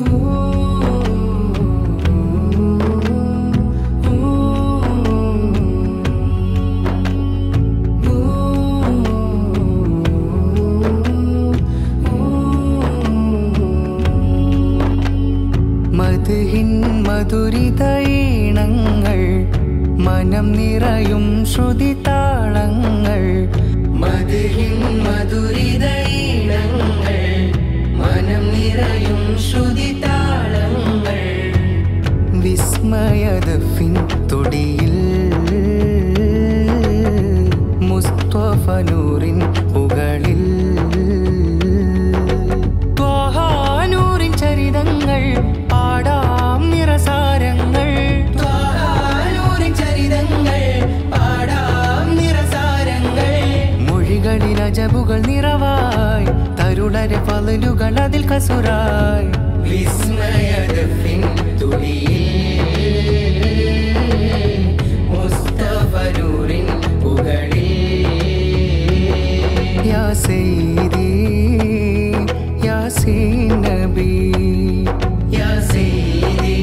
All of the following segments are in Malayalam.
മധുഹിൻ മധുരിത ഈണങ്ങൾ മനം നിറയും ശ്രുതി താളങ്ങൾ മധുഹിൻ മധുരിത ഈണങ്ങൾ മനം നിറയും ശ്രുതി താളങ്ങൾ വിസ്മയദഫിൻ തൊടിയിൽ മുസ്തഫ നൂറിൻ പുകളിൽ ത്വാഹാനൂറിൻ ചരിതങ്ങൾ പാടാം നിറസാരങ്ങൾ ത്വാഹാനൂറിൻ ചരിതങ്ങൾ പാടാം നിറസാരങ്ങൾ മൊഴികളിൽ അജബുകൾ നിറവായി തരുളരെ പലലുകൾ അതിൽ കസുരായി വിസ്മയദഫിൻ തുടിയിൽ മുസ്തഫരൂറിൻ പുകളിൽ യാ സയ്യിദി യാസീൻ നബി യാ സയ്യിദി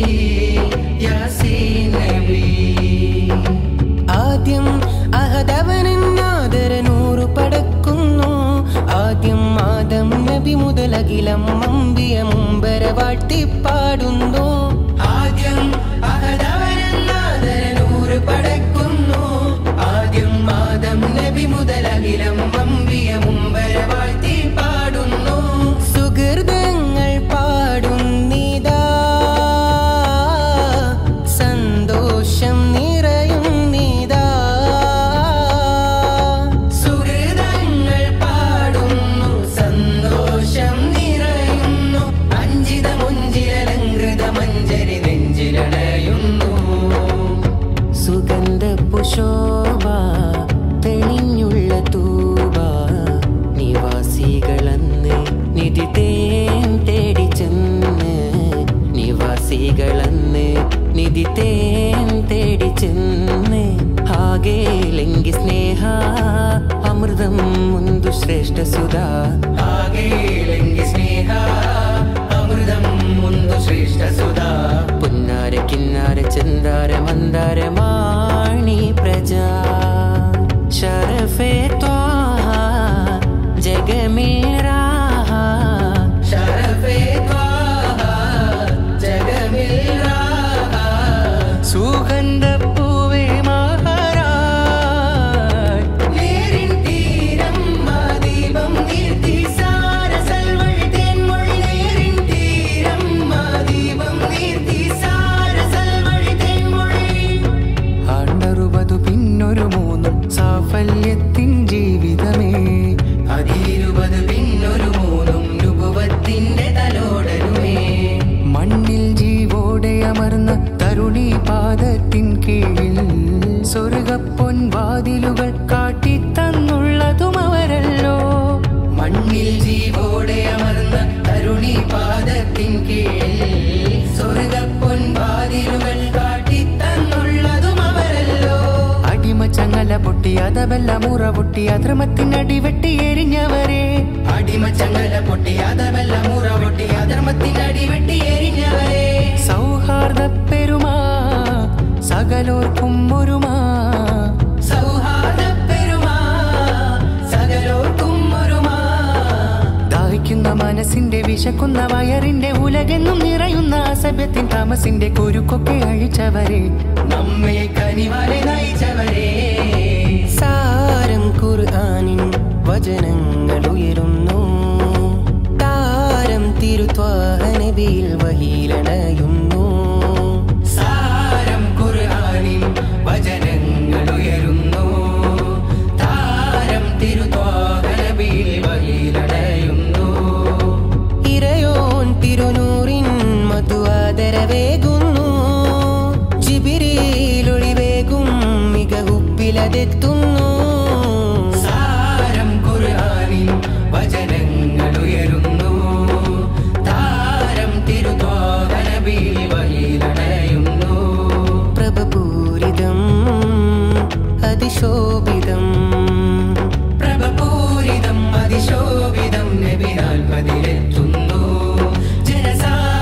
യാസീൻ നബി ആദ്യം അഹദവനാദര നൂറു പടക്കുന്നു ആദ്യം ആദം നബി മുതലകിലം അമ്പിയ മുമ്പര വാട്ടിപ്പാടുന്നു ആദ്യം അഹദവനെന്നാദരനൂറ് പടക്കുന്നു ആദ്യം ആദം നബി മുതലകിലം അമ്പിയ മുമ്പര വാഴ്ത്തി പാടുന്നു സുഹൃതങ്ങൾ പാടുന്നിതാ സന്തോഷം നിറയുന്നിതാ സുഹൃതങ്ങൾ പാടുന്നു സന്തോഷം നിറയുന്നു അഞ്ചിത മുഞ്ചിലലങ്കൃത മഞ്ചരി നെഞ്ചിലടയുന്നു സുഗന്ധ പുഷോഭ തെളിഞ്ഞുള്ള തൂബ നിവാസികളന്ന് നിധി തേൻ തേടി ചെന്ന് നിവാസികളന്ന് നിധി തേൻ തേടി ചെന്ന് ಹಾಗೆ ಲೆಂಗಿ ಸ್ನೇಹ ಅಮೃತಂ ಮುಂದು ಶ್ರೇಷ್ಠ ಸುಧಾ ಹಾಗೆ ಲೆಂಗಿ ಸ್ನೇಹ ಅಮೃತಂ ಮುಂದು ಶ್ರೇಷ್ಠ ಸುಧಾ പുന്നാര കിന്നാര ചന്ദാര മന്ദാര മാണി പ്രജ ശരഫേ ത്വാഹ ജഗമേരാ ಶರಫೆ ತ್ವಾಹ ಜಗಮಿಲ್ ರಾಹ സുഗന്ധ പൂവേ മഹാരാജ് നേരിൻ തീരം മാദീപം നിർത്തി സാരസൽവഴി തേൻമൊഴി നേരിൻ തീരം മാദീപം നിർത്തി സാരസൽവഴി തേൻമൊഴി ആണ്ടറുപതു പിന്നൊരു മൂന്നും സാഫല്യത്തിൻ ജീവിതമേ അതിരുപത് പിന്നൊരു മൂന്നും നുപുവത്തിന്റെ തലോടരുമേ മണ്ണിൽ ജീവോടെ അമർന്ന തരുണി പാദത്തിൻ കീഴിൽ സ്വർഗപ്പൊൻ വാതിലുകൾ കാട്ടിത്തന്നുള്ളതും അവരല്ലോ മണ്ണിൽ ജീവോടെ അമർന്ന തരുണി പാദത്തിൻ കീഴിൽ സ്വർഗപ്പൊൻ വാതിലുകൾ കാട്ടിത്തന്നുള്ളതും അവരല്ലോ അടിമ ചങ്ങല പൊട്ടി അതവല്ല മുറ പൊട്ടി അധർമ്മത്തിനടി വെട്ടി എരിഞ്ഞവരെ അടിമ ചങ്ങല പൊട്ടി അതവല്ല മുറ പൊട്ടി അധർമ്മത്തിനടി വെട്ടി എരിഞ്ഞവരെ സൗഹാർദ്ദ പെരുമാ സകലോർക്കും ഒരുമാ സൗഹാർദ്ദ പെരുമാ സകലോർക്കും ഒരുമാ ദാഹിക്കുന്ന മനസ്സിന്റെ വിശക്കുന്ന വയറിന്റെ ഉലകെന്നും നിറയുന്ന അസഭ്യത്തിൻ താമസിന്റെ കുരുക്കൊക്കെ അഴിച്ചവരെ നമ്മെ കനിവാലെ നയിച്ചവരെ സാരം ഖുർആനിൻ വചനങ്ങൾ ഉയരുന്നു താരം തിരുത്വാഹ നബിയിൽ വഹീലണയുന്നു സാരം ഖുർആനിൻ വചനങ്ങൾ ഉയരുന്നു താരം തിരുത്വാഹനബിയിൽ വഴിയിലടയുന്നു ഇരയോൻ തിരുനൂറിൻ മധുവാദരവേകുന്നു ജിബിരിയിലൊളിവേകും മികവുപ്പിലതെത്തുന്നു സാരം ഖുർആനിൻ വചനങ്ങൾ ഉയരുന്നു താരം തിരുത്വാഹനബിയിൽ വഴിയിലടയുന്നു പ്രഭപൂരിതം അതിശോഭിതം പ്രഭപൂരിതം അതിശോഭിതം നബിനാൽ പതിലെത്തുന്നു ജനസാ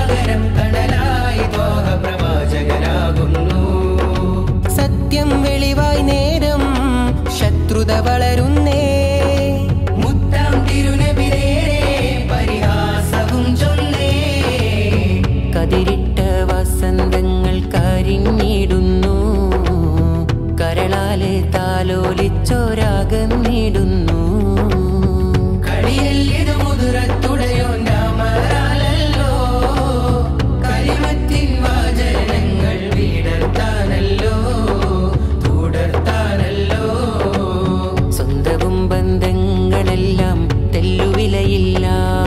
കതിരിട്ട വസന്തങ്ങൾ കരിഞ്ഞിടുന്നു കരളാല് താലോലിച്ചോരാകം നേടുന്നു കളിയല്ലിത് മുതുറത്തുടയോൻ രാമരാലല്ലോ കലിമത്തിൻ വാചനങ്ങൾ വീടർത്താനല്ലോ തുടർത്താനല്ലോ സ്വന്തവും ബന്ധങ്ങളെല്ലാം തെല്ലുവിലയില്ല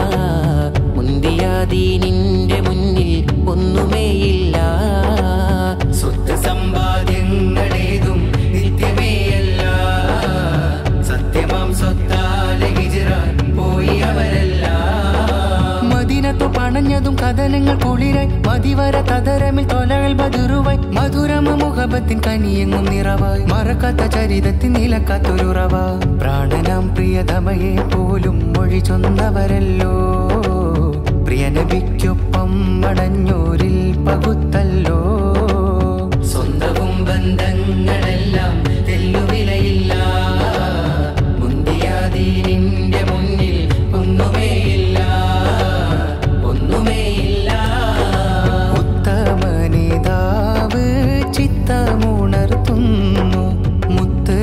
മുന്തിയാദീനിന്റെ മുന്നിൽ ഒന്നുമേയില്ല സ്വത്ത് സമ്പാദ്യങ്ങളേതും നിത്യമേയല്ല സത്യമാം സ്വത്താലെ ഹിജ്റാൻ പോയി അവരല്ല മദീനത്തു പണഞ്ഞതും കഥനങ്ങൾ കുളിരായി മതിവര തതരമിൽ തൊലകൾ ബതുറുവായി മധുരമ മുഖബത്തിൻ കനിയെങ്ങും നിറവായി മറക്കാത്ത ചരിതത്തിൻ നിലക്കാത്തൊരുറവ പ്രാണനാം പ്രിയതമയെ പോലും മൊഴി ചൊന്നവരല്ലോ പ്രിയനബിക്കൊപ്പം മടഞ്ഞോരിൽ പകുത്തല്ലോ സ്വന്തവും ബന്ധങ്ങളെല്ലാം തെല്ലുവിലയില്ല മുന്തിയാദീനിന്റെ മുന്നിൽ ഒന്നുമേയില്ല ഒന്നുമേയില്ല ഉത്തമനേതാവ് ചിത്തമുണർത്തുന്നു മുത്ത്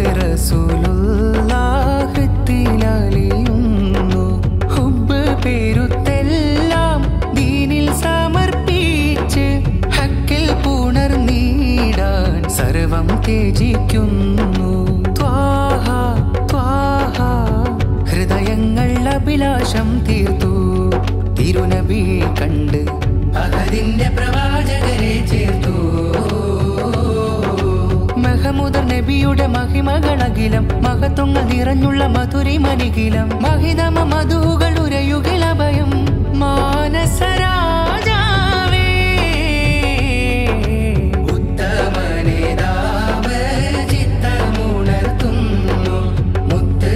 റസൂലുള്ളാഹത്തിലലിയുന്നു ഹുബ് പേരുത്തെല്ലാം ദീനിൽ സമർപ്പിച്ച് ഹക്കിൽ പുണർന്നീടാൻ സർവം ത്യജിക്കുന്നു ത്വാഹ ത്വാഹ ഹൃദയങ്ങൾ അഭിലാഷം തീർത്തു തിരുനബി കണ്ട് അഹദിന്റെ പ്രവാചകരെ ചേർത്തു മഹമുദർ നബിയുടെ മഹിമകളകിലം മഹത്വങ്ങൾ നിറഞ്ഞുള്ള മധുരിമനികിലം മഹിതമ മധുകൾ ഉരയുകില ഭയം മാനസരാജാവേ ഉത്തമനേതാവ് ചിത്തമുണർത്തുന്നു മുത്ത്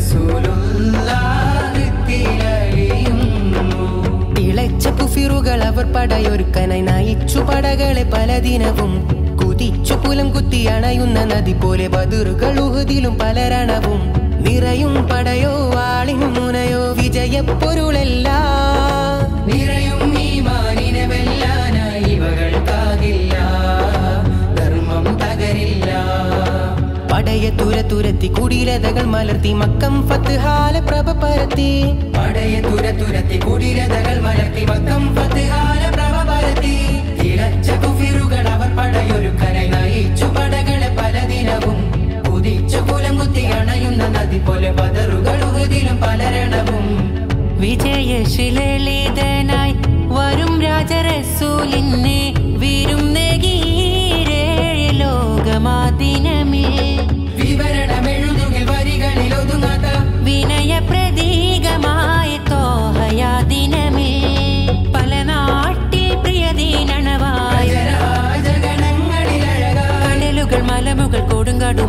റസൂലുള്ളാഹത്തിലലിയുന്നു തിളച്ച കുഫിറുകൾ അവർ പടയൊരുക്കനായി നയിച്ചു പടകളെ പലദിനവും കുതിച്ചു കുലം കുത്തി അണയുന്ന നദി പോലെ ബദുറുകൾ ഉഹുദിലും പലരണവും നിറയും പടയോ ആളിൻ മുനയോ വിജയപ്പൊരുളല്ല നിറയും ഈ മാനിനെ വെല്ലാനായി ഇവകൾക്കാകില്ല ധർമ്മം തകരില്ല പടയെ തുര തുരത്തി കുടിലതകൾ മലർത്തി മക്കം ഫത്ഹാല പ്രഭ പരത്തി പടയെ തുര തുരത്തി കുടിരതകൾ മലർത്തി മക്കം ഫത്ഹാല പ്രഭ പരത്തി തിളച്ച കുഫിറുകൾ അവർ പടയൊരുക്കനെ നയിച്ചു പടകളെ പലദിനവും കുതിച്ചു കുലം കുത്തി അണയുന്ന നദി പോലെ പതറുകൾ ഉഹദിലും പലരണവും വിജയശിലളിതനായി വരും രാജറസൂലിനെ വീരും നെഗീരേഴ് ലോകമാദിനമിൽ വിവരണമെഴുതുകിൽ വരികളിൽ ഒതുങ്ങാത്ത വിനയ പ്രതീകമായ തോഹയാദിനമിൽ പല നാട്ടിൽ പ്രിയദീനണവായ രാജഗണങ്ങളിൽ അഴകായി കടലുകൾ മലമുകൾ കൊടുങ്കാടു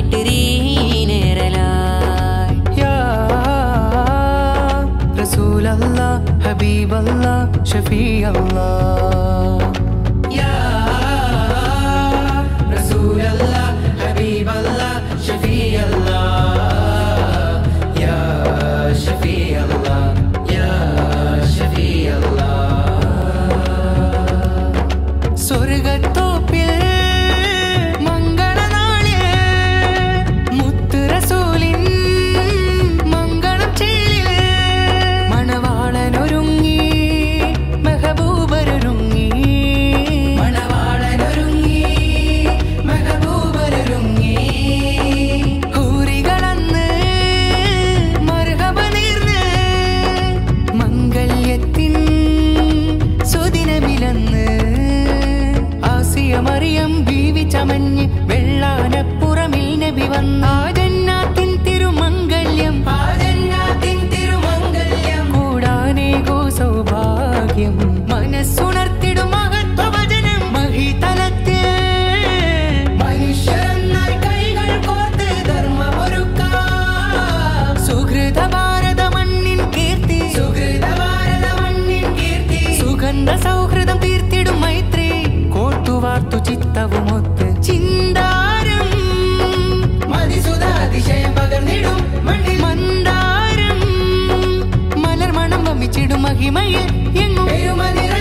മലഞ്ഞിട്ടിരീനേറലായി യാ റസൂലല്ലാ ഹബീബല്ലാ ഷഫീഅല്ലാ يا رسول الله حبيب الله شفيع الله يا شفيع الله يا شفيع الله സ്വർഗത്തോപ്പിൽ മംഗളനാളിൽ മുത്ത് റസൂലിൻ മംഗളം ചേലിൽ മണവാളനൊരുങ്ങി മെഹബൂബരൊരുങ്ങി മണവാളനൊരുങ്ങി മെഹബൂബരൊരുങ്ങി ഹൂറികളന്ന് മർഹബ നേർന്ന് മംഗല്യത്തിൻ സുദിനമിലന്ന് ആസിയ മറിയം ബീവി ചമഞ്ഞ് വെള്ളാനപ്പുറമിൽ നബി വന്ന ആ ജന്നാത്തിൻ തിരുമംഗല്യം ആ ജന്നാത്തിൻ തിരുമംഗല്യം കൂടാനേകോ സൗഭാഗ്യം മനസ്സുണർത്തിടും മഹത്വവചനം മഹിതലത്തിൽ മനുഷ്യരെന്നായി കൈകൾ കോർത്ത് ധർമ്മമൊരുക്കാം സുഹൃത ഭാരത മണ്ണിൻ കീർത്തി സുഹൃത ഭാരത മണ്ണിൻ കീർത്തി സുഗന്ധ സൗഹൃദം തീർത്തിടും മൈത്രി കോർത്തുവാർത്തു ചിത്തവുമൊത്ത് ചിന്താരം മതിസുതാതിശയം പകർന്നിടും മണ്ണിൽ മന്ദാരം മലർമണം വമിച്ചിടും മഹിമയിൽ എങ്ങും പെരുമതി